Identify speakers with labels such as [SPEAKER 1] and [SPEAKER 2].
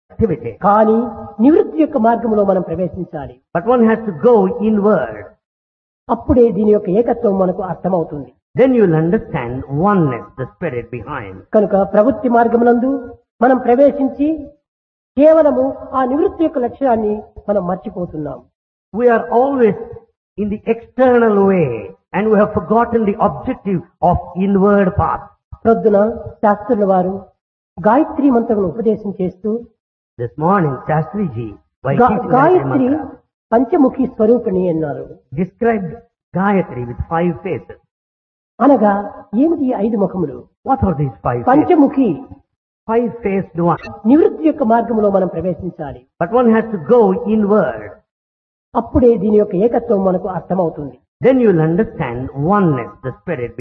[SPEAKER 1] activity.
[SPEAKER 2] కానీ నివృత్తి యొక్క మార్గంలో మనం ప్రవేశించాలి
[SPEAKER 1] But one has to go inward.
[SPEAKER 2] అప్పుడే దీని యొక్క ఏకత్వం మనకు అర్థమవుతుంది
[SPEAKER 1] Then you will understand oneness, the spirit behind.
[SPEAKER 2] కనుక ప్రవృత్తి మార్గమునందు మనం ప్రవేశించి కేవలము ఆ నివృత్తి యొక్క లక్ష్యాన్ని మనం మర్చిపోతున్నాం
[SPEAKER 1] We are always in the external way and we have forgotten the objective of inward path.
[SPEAKER 2] ప్రొద్దున శాస్త్రుల వారు గాయత్రి మంత్రమును ఉపదేశం చేస్తూ
[SPEAKER 1] This morning, Shastri Ji, by
[SPEAKER 2] గా-
[SPEAKER 1] teaching Gayatri
[SPEAKER 2] Gayatri
[SPEAKER 1] Mantra,
[SPEAKER 2] Panchamukhi స్వరూపిణి అన్నారు
[SPEAKER 1] described Gayatri with five faces.
[SPEAKER 2] అనగా ఏమిటి ఈ ఐదు ముఖములు
[SPEAKER 1] What are these five faces?
[SPEAKER 2] Panchamukhi
[SPEAKER 1] Five faced one.
[SPEAKER 2] నివృత్తి యొక్క మార్గంలో మనం ప్రవేశించాలి
[SPEAKER 1] But one has to go inward.
[SPEAKER 2] అప్పుడే దీని యొక్క ఏకత్వం మనకు అర్థమవుతుంది
[SPEAKER 1] Then you will understand oneness, the spirit